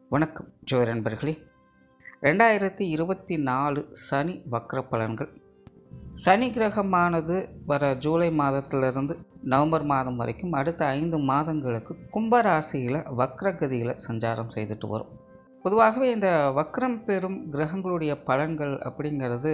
வணக்கம் ஜோதி நண்பர்களே ரெண்டாயிரத்தி இருபத்தி நாலு சனி வக்ர பலன்கள் சனி கிரகமானது வர ஜூலை மாதத்திலிருந்து நவம்பர் மாதம் வரைக்கும் அடுத்த ஐந்து மாதங்களுக்கு கும்பராசியில் வக்ரகதியில் சஞ்சாரம் செய்துட்டு வரும் பொதுவாகவே இந்த வக்ரம் பெறும் கிரகங்களுடைய பலன்கள் அப்படிங்கிறது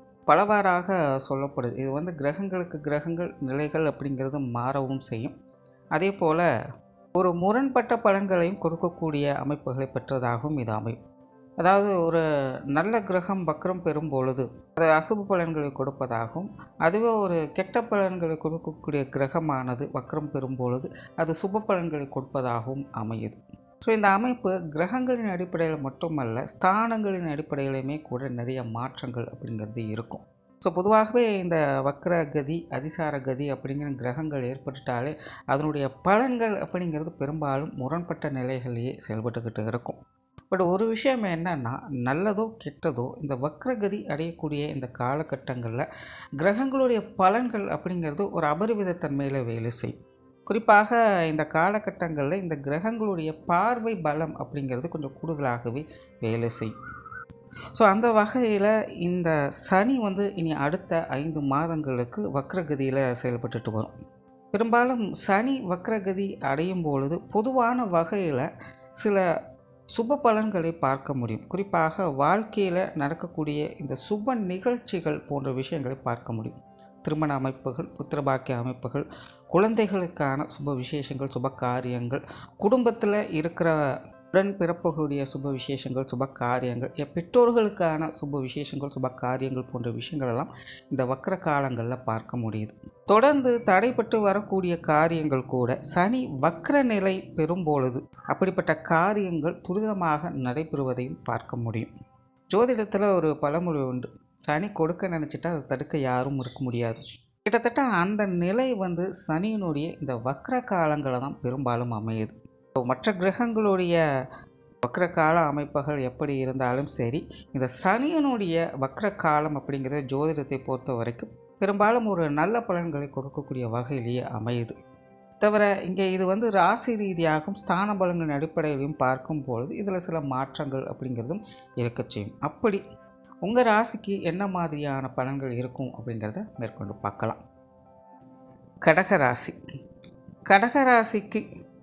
பலவாறாக சொல்லப்படுது இது வந்து கிரகங்களுக்கு கிரகங்கள் நிலைகள் அப்படிங்கிறது மாறவும் செய்யும் அதே போல் ஒரு முரண்பட்ட பலன்களையும் கொடுக்கக்கூடிய அமைப்புகளை பெற்றதாகவும் இது அமையும் அதாவது ஒரு நல்ல கிரகம் வக்ரம் பெறும் பொழுது அது அசுப பலன்களை கொடுப்பதாகவும் அதுவே ஒரு கெட்ட பலன்களை கொடுக்கக்கூடிய கிரகமானது வக்ரம் பெறும் பொழுது அது சுப பலன்களை கொடுப்பதாகவும் அமையுது ஸோ இந்த அமைப்பு கிரகங்களின் அடிப்படையில் மட்டுமல்ல ஸ்தானங்களின் அடிப்படையிலுமே கூட நிறைய மாற்றங்கள் அப்படிங்கிறது இருக்கும் ஸோ பொதுவாகவே இந்த வக்ர கதி அதிசார கதி அப்படிங்கிற கிரகங்கள் ஏற்பட்டுட்டாலே அதனுடைய பலன்கள் அப்படிங்கிறது பெரும்பாலும் முரண்பட்ட நிலைகளிலேயே செயல்பட்டுக்கிட்டு இருக்கும் பட் ஒரு விஷயம் என்னன்னா நல்லதோ கெட்டதோ இந்த வக்ரகதி அடையக்கூடிய இந்த காலகட்டங்களில் கிரகங்களுடைய பலன்கள் அப்படிங்கிறது ஒரு அபரிவித தன்மையில் வேலை செய்யும் குறிப்பாக இந்த காலகட்டங்களில் இந்த கிரகங்களுடைய பார்வை பலம் அப்படிங்கிறது கொஞ்சம் கூடுதலாகவே வேலை செய்யும் ஸோ அந்த வகையில் இந்த சனி வந்து இனி அடுத்த ஐந்து மாதங்களுக்கு வக்ரகதியில் செயல்பட்டுட்டு வரும் பெரும்பாலும் சனி வக்ரகதி அடையும் பொழுது பொதுவான வகையில் சில சுப பலன்களை பார்க்க முடியும் குறிப்பாக வாழ்க்கையில் நடக்கக்கூடிய இந்த சுப நிகழ்ச்சிகள் போன்ற விஷயங்களை பார்க்க முடியும் திருமண அமைப்புகள் புத்திரபாக்கிய அமைப்புகள் குழந்தைகளுக்கான சுப விசேஷங்கள் சுப காரியங்கள் குடும்பத்தில் இருக்கிற உடன் பிறப்புகளுடைய சுப விசேஷங்கள் சுப காரியங்கள் என் பெற்றோர்களுக்கான சுப விசேஷங்கள் சுப காரியங்கள் போன்ற விஷயங்கள் எல்லாம் இந்த வக்கர காலங்களில் பார்க்க முடியுது தொடர்ந்து தடைப்பட்டு வரக்கூடிய காரியங்கள் கூட சனி வக்ர நிலை பெறும் பொழுது அப்படிப்பட்ட காரியங்கள் துரிதமாக நடைபெறுவதையும் பார்க்க முடியும் ஜோதிடத்தில் ஒரு பழமொழி உண்டு சனி கொடுக்க நினச்சிட்டா அதை தடுக்க யாரும் இருக்க முடியாது கிட்டத்தட்ட அந்த நிலை வந்து சனியினுடைய இந்த வக்ர காலங்களை தான் பெரும்பாலும் அமையுது மற்ற கிரகங்களுடைய வக்ர கால அமைப்புகள் எப்படி இருந்தாலும் சரி இந்த சனியனுடைய வக்ர காலம் அப்படிங்கிறத ஜோதிடத்தை பொறுத்த வரைக்கும் பெரும்பாலும் ஒரு நல்ல பலன்களை கொடுக்கக்கூடிய வகையிலேயே அமையுது தவிர இங்கே இது வந்து ராசி ரீதியாகவும் ஸ்தான பலன்களின் அடிப்படையிலையும் பார்க்கும் பொழுது இதில் சில மாற்றங்கள் அப்படிங்கிறதும் இருக்க செய்யும் அப்படி உங்கள் ராசிக்கு என்ன மாதிரியான பலன்கள் இருக்கும் அப்படிங்கிறத மேற்கொண்டு பார்க்கலாம் கடகராசி கடகராசிக்கு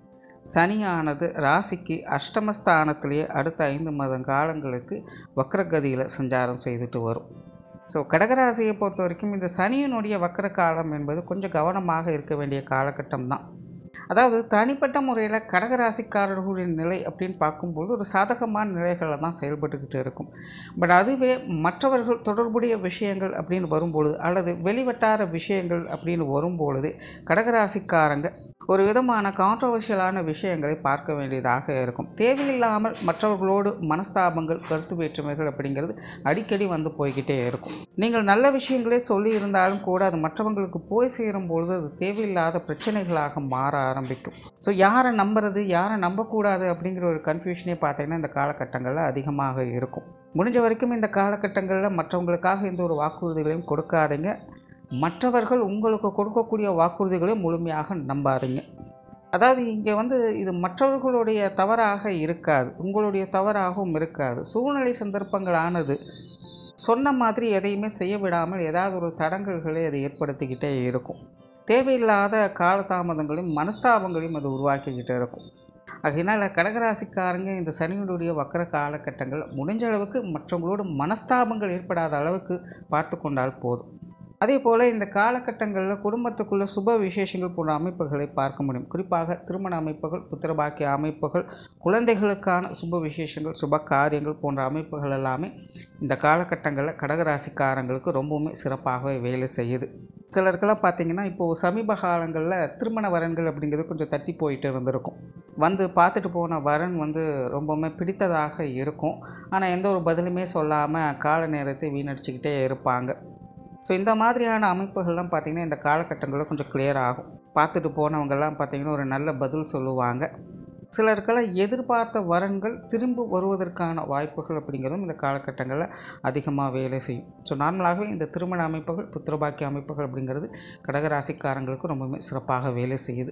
சனியானது ராசிக்கு அஷ்டமஸ்தானத்திலேயே அடுத்த ஐந்து மாத காலங்களுக்கு வக்ரகதியில் சஞ்சாரம் செய்துட்டு வரும் ஸோ கடகராசியை பொறுத்த வரைக்கும் இந்த சனியினுடைய வக்கர காலம் என்பது கொஞ்சம் கவனமாக இருக்க வேண்டிய காலகட்டம் தான் அதாவது தனிப்பட்ட முறையில் கடகராசிக்காரர்களுடைய நிலை அப்படின்னு பார்க்கும்போது ஒரு சாதகமான நிலைகளில் தான் செயல்பட்டுக்கிட்டு இருக்கும் பட் அதுவே மற்றவர்கள் தொடர்புடைய விஷயங்கள் அப்படின்னு வரும்பொழுது அல்லது வெளிவட்டார விஷயங்கள் அப்படின்னு வரும்பொழுது கடகராசிக்காரங்க ஒரு விதமான கான்ட்ரவர்ஷியலான விஷயங்களை பார்க்க வேண்டியதாக இருக்கும் தேவையில்லாமல் மற்றவர்களோடு மனஸ்தாபங்கள் கருத்து வேற்றுமைகள் அப்படிங்கிறது அடிக்கடி வந்து போய்கிட்டே இருக்கும் நீங்கள் நல்ல விஷயங்களே சொல்லி இருந்தாலும் கூட அது மற்றவங்களுக்கு போய் சேரும் பொழுது அது தேவையில்லாத பிரச்சனைகளாக மாற ஆரம்பிக்கும் ஸோ யாரை நம்புறது யாரை நம்பக்கூடாது அப்படிங்கிற ஒரு கன்ஃபியூஷனே பார்த்தீங்கன்னா இந்த காலகட்டங்களில் அதிகமாக இருக்கும் முடிஞ்ச வரைக்கும் இந்த காலகட்டங்களில் மற்றவங்களுக்காக எந்த ஒரு வாக்குறுதிகளையும் கொடுக்காதீங்க மற்றவர்கள் உங்களுக்கு கொடுக்கக்கூடிய வாக்குறுதிகளை முழுமையாக நம்பாதீங்க அதாவது இங்கே வந்து இது மற்றவர்களுடைய தவறாக இருக்காது உங்களுடைய தவறாகவும் இருக்காது சூழ்நிலை சந்தர்ப்பங்களானது சொன்ன மாதிரி எதையுமே செய்ய விடாமல் ஏதாவது ஒரு தடங்கல்களை அதை ஏற்படுத்திக்கிட்டே இருக்கும் தேவையில்லாத காலதாமதங்களையும் மனஸ்தாபங்களையும் அது உருவாக்கிக்கிட்டே இருக்கும் அதனால் கடகராசிக்காரங்க இந்த சனியுடைய வக்கர காலகட்டங்கள் முடிஞ்ச அளவுக்கு மற்றவங்களோட மனஸ்தாபங்கள் ஏற்படாத அளவுக்கு பார்த்து கொண்டால் போதும் அதே போல் இந்த காலகட்டங்களில் குடும்பத்துக்குள்ள சுப விசேஷங்கள் போன்ற அமைப்புகளை பார்க்க முடியும் குறிப்பாக திருமண அமைப்புகள் புத்திரபாக்கிய அமைப்புகள் குழந்தைகளுக்கான சுப விசேஷங்கள் சுப காரியங்கள் போன்ற அமைப்புகள் எல்லாமே இந்த காலகட்டங்களில் கடகராசிக்காரங்களுக்கு ரொம்பவுமே சிறப்பாகவே வேலை செய்யுது சிலருக்கெல்லாம் பார்த்தீங்கன்னா இப்போது சமீப காலங்களில் திருமண வரன்கள் அப்படிங்கிறது கொஞ்சம் தட்டி போயிட்டு இருந்திருக்கும் வந்து பார்த்துட்டு போன வரன் வந்து ரொம்பவுமே பிடித்ததாக இருக்கும் ஆனால் எந்த ஒரு பதிலுமே சொல்லாமல் கால நேரத்தை வீணடிச்சுக்கிட்டே இருப்பாங்க ஸோ இந்த மாதிரியான அமைப்புகள்லாம் பார்த்திங்கன்னா இந்த காலகட்டங்களில் கொஞ்சம் கிளியர் ஆகும் பார்த்துட்டு போனவங்கெல்லாம் பார்த்திங்கன்னா ஒரு நல்ல பதில் சொல்லுவாங்க சிலருக்கெல்லாம் எதிர்பார்த்த வரன்கள் திரும்ப வருவதற்கான வாய்ப்புகள் அப்படிங்கிறதும் இந்த காலகட்டங்களில் அதிகமாக வேலை செய்யும் ஸோ நார்மலாகவே இந்த திருமண அமைப்புகள் புத்திரபாக்கிய அமைப்புகள் அப்படிங்கிறது கடகராசிக்காரங்களுக்கு ரொம்பவுமே சிறப்பாக வேலை செய்யுது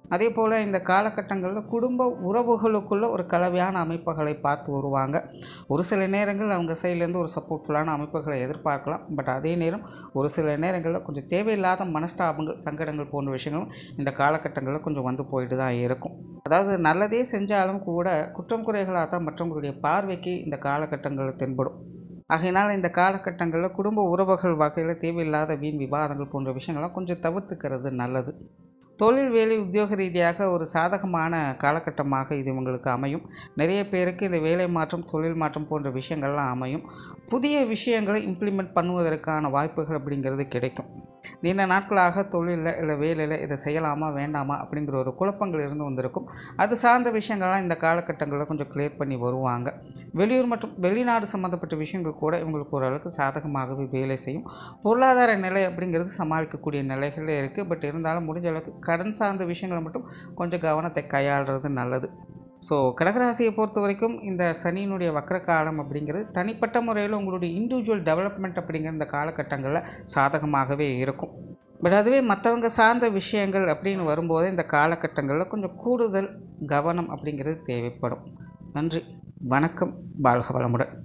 அதே போல் இந்த காலகட்டங்களில் குடும்ப உறவுகளுக்குள்ள ஒரு கலவையான அமைப்புகளை பார்த்து வருவாங்க ஒரு சில நேரங்கள் அவங்க சைட்லேருந்து ஒரு சப்போர்ட்ஃபுல்லான அமைப்புகளை எதிர்பார்க்கலாம் பட் அதே நேரம் ஒரு சில நேரங்களில் கொஞ்சம் தேவையில்லாத மனஸ்தாபங்கள் சங்கடங்கள் போன்ற விஷயங்களும் இந்த காலகட்டங்களில் கொஞ்சம் வந்து போயிட்டு தான் இருக்கும் அதாவது நல்லதே செஞ்சாலும் கூட குற்றம் குறைகளாக தான் மற்றவங்களுடைய பார்வைக்கு இந்த காலகட்டங்களில் தென்படும் ஆகையினால் இந்த காலகட்டங்களில் குடும்ப உறவுகள் வகையில் தேவையில்லாத வீண் விவாதங்கள் போன்ற விஷயங்கள்லாம் கொஞ்சம் தவிர்த்துக்கிறது நல்லது தொழில் வேலை உத்தியோக ரீதியாக ஒரு சாதகமான காலகட்டமாக இது உங்களுக்கு அமையும் நிறைய பேருக்கு இந்த வேலை மாற்றம் தொழில் மாற்றம் போன்ற விஷயங்கள்லாம் அமையும் புதிய விஷயங்களை இம்ப்ளிமெண்ட் பண்ணுவதற்கான வாய்ப்புகள் அப்படிங்கிறது கிடைக்கும் நீண்ட நாட்களாக தொழிலில் இல்லை வேலையில் இதை செய்யலாமா வேண்டாமா அப்படிங்கிற ஒரு குழப்பங்கள் இருந்து வந்திருக்கும் அது சார்ந்த விஷயங்கள்லாம் இந்த காலகட்டங்களில் கொஞ்சம் கிளியர் பண்ணி வருவாங்க வெளியூர் மற்றும் வெளிநாடு சம்மந்தப்பட்ட விஷயங்கள் கூட இவங்களுக்கு ஓரளவுக்கு சாதகமாகவே வேலை செய்யும் பொருளாதார நிலை அப்படிங்கிறது சமாளிக்கக்கூடிய நிலைகளே இருக்குது பட் இருந்தாலும் முடிஞ்ச அளவுக்கு கடன் சார்ந்த விஷயங்களை மட்டும் கொஞ்சம் கவனத்தை கையாளுறது நல்லது ஸோ கடகராசியை பொறுத்த வரைக்கும் இந்த சனியினுடைய வக்கர காலம் அப்படிங்கிறது தனிப்பட்ட முறையில் உங்களுடைய இண்டிவிஜுவல் டெவலப்மெண்ட் அப்படிங்கிற இந்த காலகட்டங்களில் சாதகமாகவே இருக்கும் பட் அதுவே மற்றவங்க சார்ந்த விஷயங்கள் அப்படின்னு வரும்போது இந்த காலகட்டங்களில் கொஞ்சம் கூடுதல் கவனம் அப்படிங்கிறது தேவைப்படும் நன்றி வணக்கம் வாழ்க வளமுடன்